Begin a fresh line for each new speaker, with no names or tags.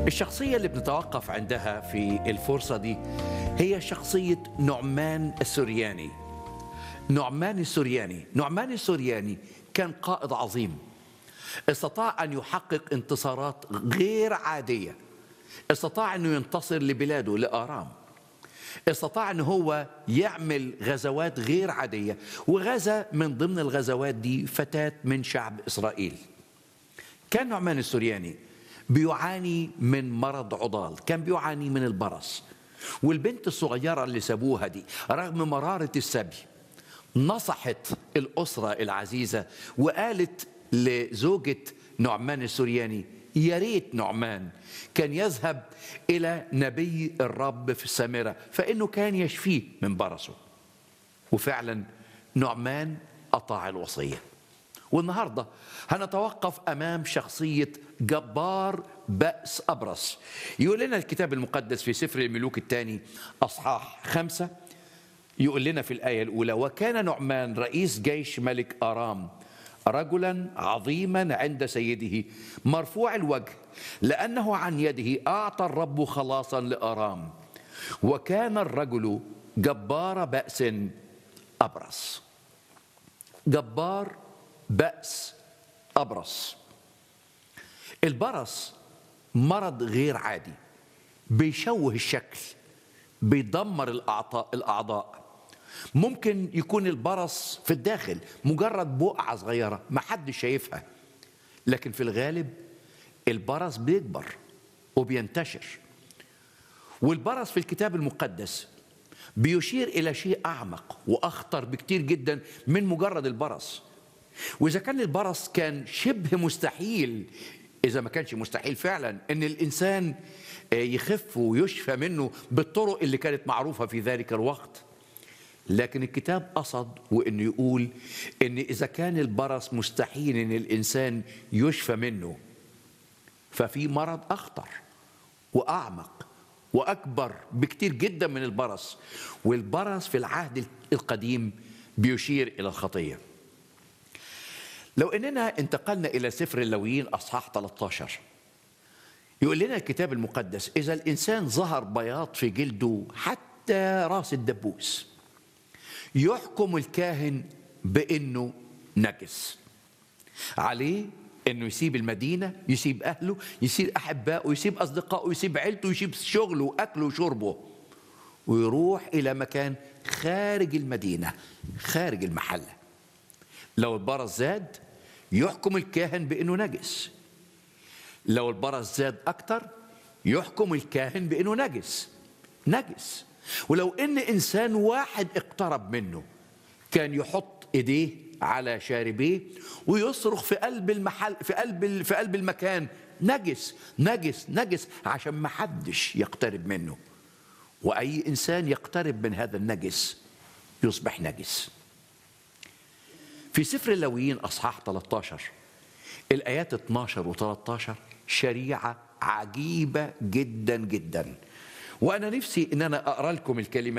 الشخصية اللي بنتوقف عندها في الفرصة دي هي شخصية نعمان السورياني نعمان السورياني نعمان السورياني كان قائد عظيم استطاع أن يحقق انتصارات غير عادية استطاع أنه ينتصر لبلاده لآرام استطاع أن هو يعمل غزوات غير عادية وغزا من ضمن الغزوات دي فتاة من شعب إسرائيل كان نعمان السورياني بيعاني من مرض عضال كان بيعاني من البرص والبنت الصغيرة اللي سابوها دي رغم مرارة السبي نصحت الأسرة العزيزة وقالت لزوجة نعمان السورياني يا ريت نعمان كان يذهب إلى نبي الرب في السامرة فإنه كان يشفيه من برصه وفعلا نعمان أطاع الوصية والنهاردة هنتوقف أمام شخصية جبار بأس أبرص يقول لنا الكتاب المقدس في سفر الملوك الثاني أصحاح خمسة يقول لنا في الآية الأولى وكان نعمان رئيس جيش ملك أرام رجلا عظيما عند سيده مرفوع الوجه لأنه عن يده أعطى الرب خلاصا لأرام وكان الرجل جبار بأس أبرص جبار بأس أبرص البرص مرض غير عادي بيشوه الشكل بيدمر الأعضاء الأعضاء ممكن يكون البرص في الداخل مجرد بقعة صغيرة ما حد شايفها لكن في الغالب البرص بيكبر وبينتشر والبرص في الكتاب المقدس بيشير إلى شيء أعمق وأخطر بكتير جدا من مجرد البرص وإذا كان البرص كان شبه مستحيل إذا ما كانش مستحيل فعلا إن الإنسان يخف ويشفى منه بالطرق اللي كانت معروفة في ذلك الوقت لكن الكتاب قصد وإنه يقول إن إذا كان البرص مستحيل إن الإنسان يشفى منه ففي مرض أخطر وأعمق وأكبر بكتير جدا من البرص والبرص في العهد القديم بيشير إلى الخطية لو اننا انتقلنا الى سفر اللويين اصحاح 13 يقول لنا الكتاب المقدس اذا الانسان ظهر بياض في جلده حتى راس الدبوس يحكم الكاهن بانه نجس عليه انه يسيب المدينه يسيب اهله يسيب احبائه يسيب اصدقائه يسيب عيلته يسيب شغله واكله وشربه ويروح الى مكان خارج المدينه خارج المحله لو البرص زاد يحكم الكاهن بانه نجس لو البرص زاد اكتر يحكم الكاهن بانه نجس نجس ولو ان انسان واحد اقترب منه كان يحط ايديه على شاربيه ويصرخ في قلب المحل في قلب في قلب المكان نجس نجس نجس عشان ما حدش يقترب منه واي انسان يقترب من هذا النجس يصبح نجس في سفر اللويين اصحاح 13 الايات 12 و13 شريعه عجيبه جدا جدا وانا نفسي ان انا اقرا لكم الكلمه